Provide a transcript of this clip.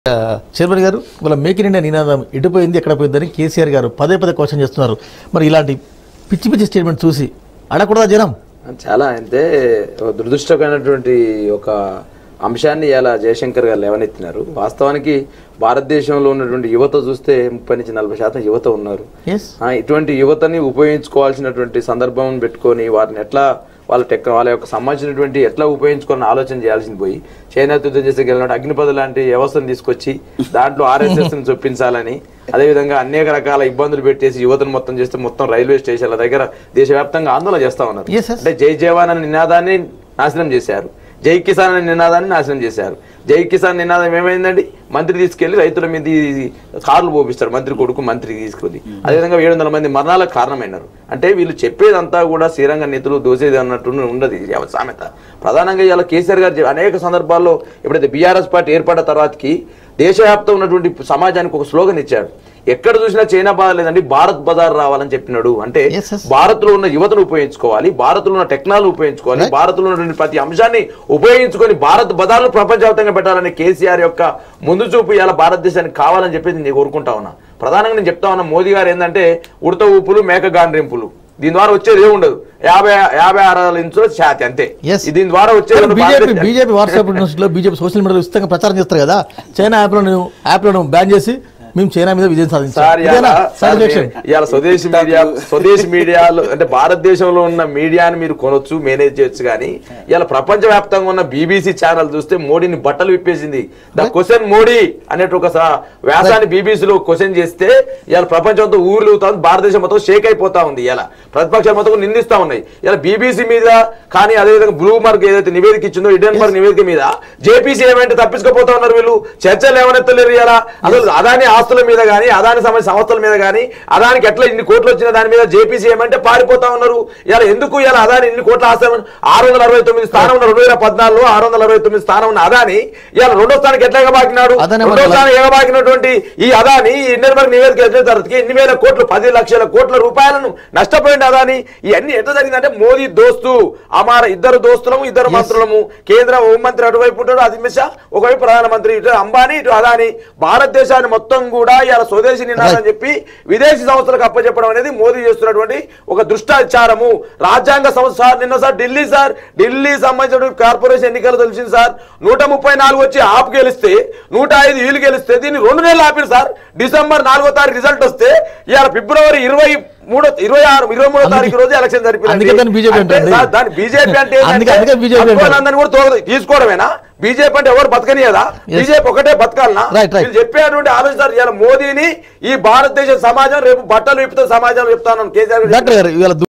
ఆ, చైర్మన్ గారు వాళ్ళ మేక్ ఇన్ ఇండియా నినాదం ఎటుపోయింది ఎక్కడ పోయిందని కేసీఆర్ గారు పదే పదే క్వశ్చన్ చేస్తున్నారు మరి ఇలాంటి పిచ్చి పిచ్చి స్టేట్మెంట్ చూసి అడగకూడదా జనం చాలా అంటే ఒక దురదృష్టకరమైనటువంటి ఒక అంశాన్ని ఇలా జయశంకర్ గారు లేవనెత్తినారు వాస్తవానికి భారతదేశంలో ఉన్నటువంటి యువత చూస్తే ముప్పై నుంచి నలభై శాతం యువత ఉన్నారు ఎస్ ఆ, ఇటువంటి యువతని ఉపయోగించుకోవాల్సినటువంటి సందర్భం పెట్టుకొని వారిని ఎట్లా వాళ్ళ టెక్ వాళ్ళ యొక్క సంబంధించినటువంటి ఎట్లా ఉపయోగించుకోవాలని ఆలోచన చేయాల్సింది పోయి చైనాతో యుద్ధం చేసే గెలినట్టు అగ్నిపథ లాంటి వ్యవస్థను తీసుకొచ్చి దాంట్లో ఆర్ఎస్ఎస్ ని చొప్పించాలని అదేవిధంగా అనేక రకాల ఇబ్బందులు పెట్టేసి యువతను మొత్తం చేస్తే మొత్తం రైల్వే స్టేషన్ల దగ్గర దేశవ్యాప్తంగా ఆందోళన చేస్తా ఉన్నారు Yes, yes. అంటే జై జవాన్ అనే నినాదాన్ని నాశనం చేశారు జై కిసాన్ అనే నినాదాన్ని నాశనం చేశారు జై కిసాన్ నినాదం ఏమైందండి మంత్రి తీసుకెళ్లి రైతుల మీద ఈ కార్లు పోపిస్తారు మంత్రి కొడుకు మంత్రి తీసుకెళ్ళి అదేవిధంగా ఏడు వందల మంది మరణాలకు కారణమైనారు అంటే వీళ్ళు చెప్పేదంతా కూడా శ్రీరంగ నీతులు దోసేది అన్నట్టు ఉండదు ఇది యావత్ సామెత ప్రధానంగా ఇవాళ కేసీఆర్ గారు చె- అనేక సందర్భాల్లో ఎప్పుడైతే బీఆర్ఎస్ పార్టీ ఏర్పడిన తర్వాతకి దేశవ్యాప్తం ఉన్నటువంటి సమాజానికి ఒక స్లోగన్ ఇచ్చాడు ఎక్కడ చూసినా చైనా బాధ లేదండి భారత్ బజార్ రావాలని చెప్పినాడు అంటే Yes, yes. భారత్ లో ఉన్న యువతను ఉపయోగించుకోవాలి భారత్ లో ఉన్న టెక్నాలజీ ఉపయోగించుకోవాలి భారత్ లో ఉన్నటువంటి ప్రతి అంశాన్ని ఉపయోగించుకొని భారత్ బజార్లు ప్రపంచవ్యాప్తంగా పెట్టాలని కేసీఆర్ యొక్క ముందు చూపు ఇలా భారతదేశానికి కావాలని చెప్పేసి నేను కోరుకుంటా ఉన్నా ప్రధానంగా నేను చెప్తా ఉన్నా మోదీ గారు ఏంటంటే ఉడత ఊపులు మేక గాండ్రింపులు దీని ద్వారా వచ్చేది ఏముండదు యాభై యాభై ఆరు ఇంచుల ఛాతి అంతే Yes. దీని ద్వారా వచ్చేది బీజేపీ భారతదేశ- బీజేపీ వాట్సాప్ యూనివర్సిటీలో బీజేపీ సోషల్ మీడియాలో ఉచితంగా ప్రచారం చేస్తారు కదా చైనా యాప్లను యాప్లను బ్యాన్ చేసి మేము చైనా మీద విజయం సార్ సాధించాం ఇవాళ- ఇదేనా సార్ సాటిస్ఫాక్షన్ మీరు ఇవాళ స్వదేశీ మీడియా స్వదేశీ మీడియాలో అంటే భారతదేశంలో ఉన్న మీడియాని మీరు కొనొచ్చు మేనేజ్ చేయొచ్చు కానీ ఇవాళ ప్రపంచవ్యాప్తంగా ఉన్న బీబీసీ ఛానల్ చూస్తే మోడీని బట్టలు విప్పేసింది ద క్వశ్చన్ మోడీ అనేటి ఒక స- వ్యాసాన్ని బీబీసీలో క్వశ్చన్ చేస్తే ఇవాళ ప్రపంచంతో ఊర్లు భారతదేశం మొత్తం షేక్ అయిపోతా ఉంది ఇలా ప్రతిపక్షాలు మొత్తం నిందిస్తా ఉన్నాయి ఇలా బీబీసీ మీద కానీ అదేవిధంగా బ్లూ మార్క్ ఏదైతే నివేదిక ఇచ్చిందో ఇడెన్ మార్క్ నివేదిక మీద జేపీసీ ఏమంటే తప్పించుకోపోతా ఉన్నారు వీళ్ళు చర్చలు ఏమనెత్తలేరు ఇలా అసలు అదాని ఆస్తుల మీద కానీ అదాని సంబంధించిన సంస్థల మీద కానీ అదానికి ఎట్లా ఇన్ని కోట్లు వచ్చిన దాని మీద జేపీసీ ఏమంటే పారిపోతా ఉన్నారు ఇలా ఎందుకు ఇలా అదాని ఇన్ని కోట్ల ఆస్తి ఆరు వందల అరవై తొమ్మిది స్థానం ఉన్న రెండు వేల పద్నాలుగులో ఆరు వందల అరవై తొమ్మిది స్థానం ఉన్న అదాని ఇలా రెండో స్థానానికి ఎట్లా ఎగబాకినాడు అదాని రెండో మరి- స్థానం ఎగబాకినటువంటి ఈ అదాని ఈ ఇండియన్ మార్క్ నివేదిక వచ్చిన తర్వాతకి ఎన్ని వేల కోట్లు పది లక్షల కోట్ల రూపాయలను నష్టపోయింది అదాని ఇవన్నీ ఎట్లా జరిగిందంటే మోదీ దోస్తు అమార ఇద్దరు దోస్తులము ఇద్దరు మంత్రులము కేంద్ర హోంమంత్రి అటువైపు ఉంటాడు అమిత్ షా ఒకవైపు ప్రధానమంత్రి ఇటు అంబానీ ఇటు అదాని భారతదేశాన్ని మొత్తం కూడా ఇలా స్వదేశీ నినాదం అని చెప్పి విదేశీ సంస్థలకు అప్పచెప్పడం అనేది మోదీ చేస్తున్నటువంటి ఒక దృష్టాచారము రాజ్యాంగ సంస్థ సార్ నిన్న సార్ ఢిల్లీ సార్ ఢిల్లీ సంబంధించిన కార్పొరేషన్ ఎన్నికలు తెలిసింది సార్ నూట ముప్పై నాలుగు వచ్చి ఆప్ గెలిస్తే నూట ఐదు వీళ్ళు గెలిస్తే దీన్ని రెండు నెలలు ఆపారు సార్ డిసెంబర్ నాలుగో తారీఖు రిజల్ట్ వస్తే ఇవాళ ఫిబ్రవరి ఇరవై మూడో ఇరవై ఆరు ఇరవై మూడో తారీఖు రోజు ఎలక్షన్ అందుకే దాన్ని BJP అంటుంది. దాని బీజేపీ అంటే అందుకే- అందుకే BJP అంటారు. అందరిని కూడా తోగ- తీసుకోవడమేనా బీజేపీ అంటే ఎవరు బతకనియదా Yes. బీజేపీ ఒకటే బతకాలనా Right, right. వీళ్ళు చెప్పేటువంటి ఆలోచన ఇవాళ మోదీని ఈ భారతదేశ సమాజం రేపు బట్టలు విప్పుతా సమాజం చెప్తాను కేసీఆర్ గారు డాక్టర్ గారు ఇవాళ